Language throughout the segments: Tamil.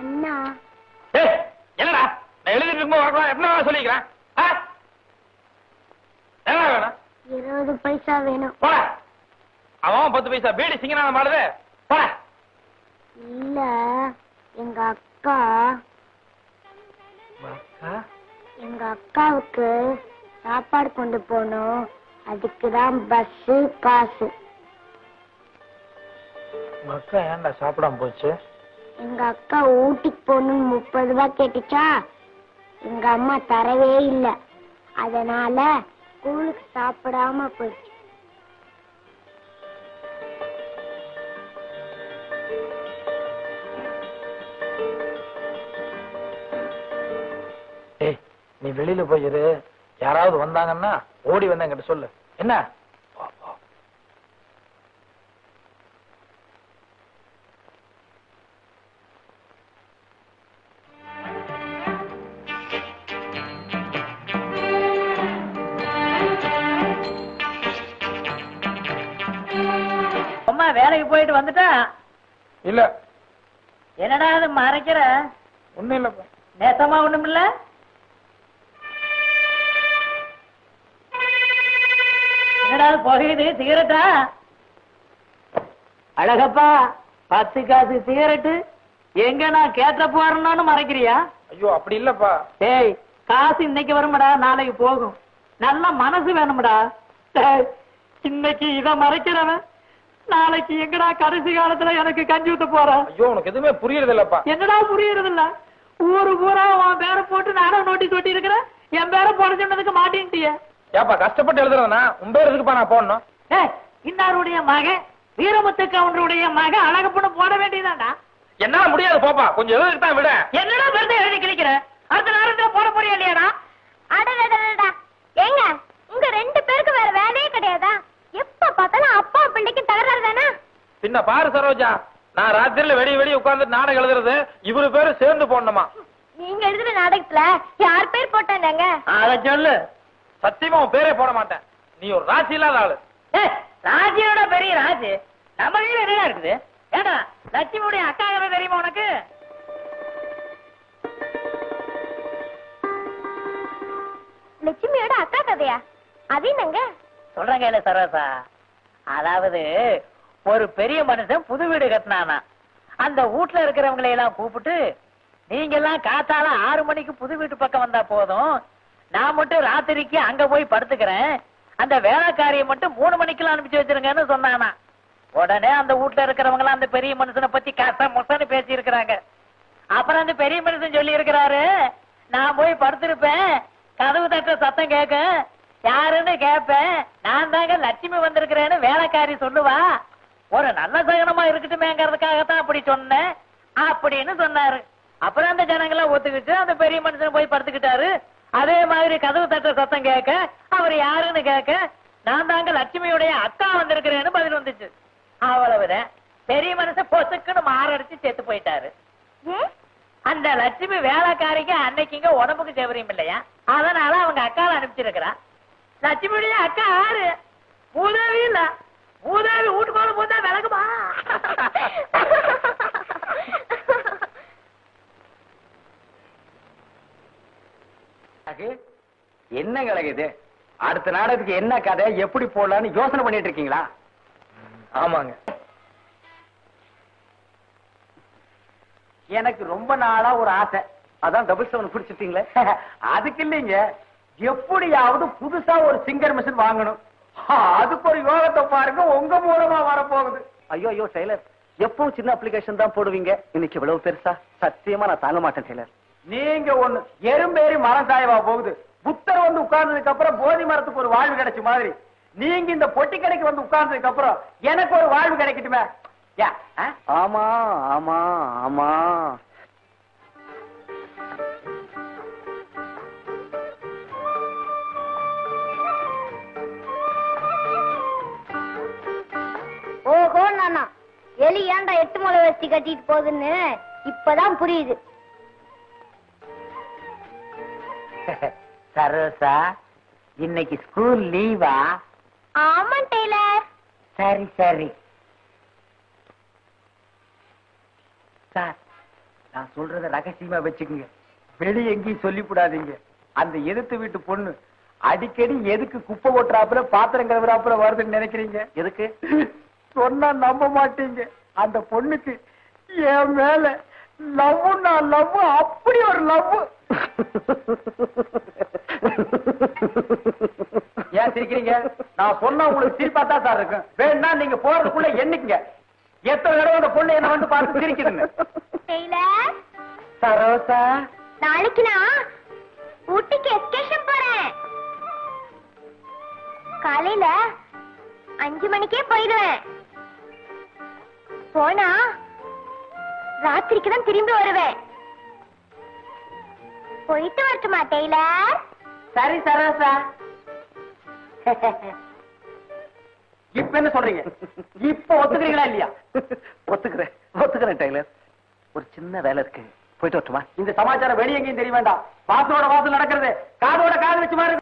அண்ணா ஏய், என்னடா நான் எழுதிட்டு இருக்கும்போது வரக்கூடாது எத்தனை நாள் சொல்லிக்கிறேன் ஆ? என்ன வேணும் இருபது பைசா வேணும் போட அவன் பத்து பைசா பீடி சிங்கனான மாடுது போட இல்ல எங்க அக்கா எங்க அக்காவுக்கு சாப்பாடு கொண்டு போகணும் அதுக்கு தான் பஸ் காசு உங்க அக்கா ஏன்டா சாப்பிடாம போச்சு எங்க அக்கா ஊட்டிக்கு போகணும்னு முப்பது ரூபாய் கேட்டுச்சா எங்க அம்மா தரவே இல்ல அதனால ஸ்கூலுக்கு சாப்பிடாம போயிடுச்சு ஏய் நீ வெளியில போயிரு யாராவது வந்தாங்கன்னா ஓடி வந்து என்கிட்ட சொல்லு என்ன வா, வா. அம்மா வேலைக்கு போயிட்டு வந்துட்டா இல்ல என்னடா அது மறைக்கிற ஒண்ணும் இல்லப்பா நேசமா ஒண்ணும் இல்ல என்னடா அது புகையுது சிகரெட்டா அழகப்பா பத்து காசு சிகரெட்டு எங்க நான் கேட்ட போறேன்னு மறைக்கிறியா ஐயோ அப்படி இல்லப்பா டேய் காசு இன்னைக்கு வரும்டா நாளைக்கு போகும் நல்ல மனசு வேணும்டா டேய் இன்னைக்கு இத மறைக்கிறவன் நாளைக்கு எங்கடா கடைசி காலத்துல எனக்கு கஞ்சி ஊத்த போற ஐயோ உனக்கு எதுவுமே புரியறது இல்லப்பா என்னடா புரியறது இல்ல ஊரு பூரா உன் பேரை போட்டு நானும் நோட்டீஸ் ஒட்டி இருக்கிறேன் என் பேரை போட சொன்னதுக்கு மாட்டேன்ட்டிய ஏப்பா கஷ்டப்பட்டு எழுதுறதுனா உன் பேர் எதுக்குப்பா நான் போடணும் ஏய் இன்னாருடைய மகன் வீரமுத்து கவுண்டருடைய மகன் அழகப்பண்ணு போட வேண்டியதாண்டா என்னால முடியாது போப்பா கொஞ்சம் எழுதுக்கு தான் விட என்னடா வெறுതെ எழுதி கிழிக்கிற அடுத்த நேரத்துல போட போறியா இல்லையாடா அடடடடடா ஏங்க உங்க ரெண்டு பேருக்கு வேற வேலையே கிடையாதா எப்ப பார்த்தாலும் அப்பா பிள்ளைக்கு தகராறு தானே பின்ன பாரு சரோஜா நான் ராத்திரில வெடி வெடி உட்கார்ந்து நாடகம் எழுதுறது இவரு பேரு சேர்ந்து போடணுமா நீங்க எழுதுற நாடகத்துல யார் பேர் போட்டாங்க அத சொல்லு சத்தியமா உன் பேரே போட மாட்டேன் நீ ஒரு ராசி இல்லாத ஆளு ஏய், ராஜியோட பெரிய ராஜு நம்ம கையில என்ன இருக்குது ஏடா லட்சுமியுடைய அக்கா யாரோ தெரியுமா உனக்கு லட்சுமியோட அக்கா கதையா அது என்னங்க சொல்றேங்க இல்ல சரோசா அதாவது ஒரு பெரிய மனுஷன் புது வீடு கட்டினானா அந்த வீட்டுல இருக்கிறவங்களை எல்லாம் கூப்பிட்டு நீங்க எல்லாம் காத்தால ஆறு மணிக்கு புது வீட்டு பக்கம் வந்தா போதும் நான் மட்டும் ராத்திரிக்கு அங்க போய் படுத்துக்கிறேன் அந்த வேலைக்காரியை மட்டும் மூணு மணிக்கெல்லாம் அனுப்பிச்சு வச்சிருங்கன்னு சொன்னானா உடனே அந்த வீட்டுல இருக்கிறவங்க எல்லாம் அந்த பெரிய மனுஷனை பத்தி கச முசன்னு பேசி இருக்கிறாங்க அப்புறம் அந்த பெரிய மனுஷன் சொல்லி இருக்கிறாரு நான் போய் படுத்திருப்பேன் கதவு தட்ட சத்தம் கேட்க யாருன்னு கேட்பேன் நான் தாங்க லட்சுமி வந்திருக்கிறேன்னு வேலைக்காரி சொல்லுவா ஒரு நல்ல சகனமா இருக்கட்டுமேங்கிறதுக்காகத்தான் அப்படி சொன்னேன் அப்படின்னு சொன்னாரு அப்புறம் அந்த ஜனங்களாம் ஒத்துக்கிட்டு அந்த பெரிய மனுஷன் போய் படுத்துக்கிட்டாரு அதே மாதிரி கதவு தட்ட சத்தம் கேட்க அவர் யாருன்னு கேட்க நான் தாங்க லட்சுமியுடைய அக்கா வந்திருக்கிறேன்னு பதில் வந்துச்சு அவ்வளவுதான் பெரிய மனுஷன் பொசுக்குன்னு மாரடிச்சு செத்து போயிட்டாரு ஏன் அந்த லட்சுமி வேலைக்காரிக்கு அன்னைக்குங்க உடம்புக்கு சௌகரியம் இல்லையா அதனால அவங்க அக்காவை அனுப்பிச்சிருக்கிறா லட்சுமியுடைய அக்கா யாரு பூதேவி இல்ல பூதேவி வீட்டுக்குள்ள பூந்தா விளக்குமா என்ன கலகுது அடுத்த நாடகத்துக்கு என்ன கதை எப்படி போடலாம்னு யோசனை பண்ணிட்டு இருக்கீங்களா ஆமாங்க எனக்கு ரொம்ப நாளா ஒரு ஆசை அதான் டபுள் செவன் குடிச்சிட்டீங்களே அதுக்கு இல்லைங்க எப்படியாவது புதுசா ஒரு சிங்கர் மிஷின் வாங்கணும் அதுக்கு ஒரு யோகத்தை பாருங்க உங்க மூலமா வரப்போகுது ஐயோ ஐயோ டெய்லர் எப்பவும் சின்ன அப்ளிகேஷன் தான் போடுவீங்க இன்னைக்கு இவ்வளவு பெருசா சத்தியமா நான் தாங்க மாட்டேன் டெய்லர் நீங்க ஒண்ணு எறும்பேறி மரம் சாயவா போகுது புத்தர் வந்து உட்கார்ந்ததுக்கு அப்புறம் போதி மரத்துக்கு ஒரு வாழ்வு கிடைச்ச மாதிரி நீங்க இந்த பொட்டி கடைக்கு வந்து உட்கார்ந்ததுக்கு அப்புறம் எனக்கு ஒரு வாழ்வு கிடைக்கட்டுமே யா, ஆ? ஆமா ஆமா ஆமா ஓஹோ நானா எலி ஏன்டா எட்டு முளை வச்சு கட்டிட்டு போகுதுன்னு இப்பதான் புரியுது சரோசா இன்னைக்கு ஸ்கூல் லீவா ஆமா டெய்லர் சரி சரி சார் நான் சொல்றத ரகசியமா வச்சுக்கோங்க வெளிய எங்கேயும் சொல்லிவிடாதீங்க அந்த எதிர்த்து வீட்டு பொண்ணு அடிக்கடி எதுக்கு குப்பை ஓட்டுறாப்புல பாத்திரம் கழுவுறாப்புல வருதுன்னு நினைக்கிறீங்க எதுக்கு சொன்னா நம்ப மாட்டீங்க அந்த பொண்ணுக்கு என் மேல லவ் நான் லவ் அப்படி ஒரு லவ் ஏன் சிரிக்கிறீங்க நான் சொன்னா உங்களுக்கு சிரிப்பா தான் சார் இருக்கும் வேணா நீங்க போறதுக்குள்ள எண்ணிக்கங்க எத்தனை தடவை அந்த பொண்ணு என்ன வந்து பார்த்து சிரிக்குதுன்னு டெய்லர் சரோசா நாளைக்கு நான் ஊட்டிக்கு எஸ்கேஷன் போறேன் காலையில அஞ்சு மணிக்கே போயிடுவேன் போனா ராத்திரிக்கு தான் திரும்பி வருவேன் போயிட்டு வரட்டுமா டெய்லர் சரி சரோசா இப்ப என்ன சொல்றீங்க இப்ப ஒத்துக்கிறீங்களா இல்லையா ஒத்துக்கிறேன் ஒத்துக்கிறேன் டெய்லர் ஒரு சின்ன வேலை இருக்கு போயிட்டு வரட்டுமா இந்த சமாச்சாரம் வெளிய எங்கேயும் தெரிய வேண்டாம் வாசலோட வாசல் நடக்கிறது காதோட காது வச்சு மாதிரி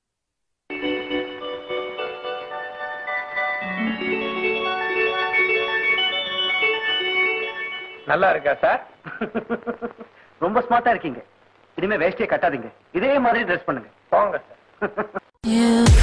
நல்லா இருக்கா சார் ரொம்ப ஸ்மார்ட்டா இருக்கீங்க இனிமே வேஷ்டியை கட்டாதீங்க இதே மாதிரி ட்ரெஸ் பண்ணுங்க போங்க சார் You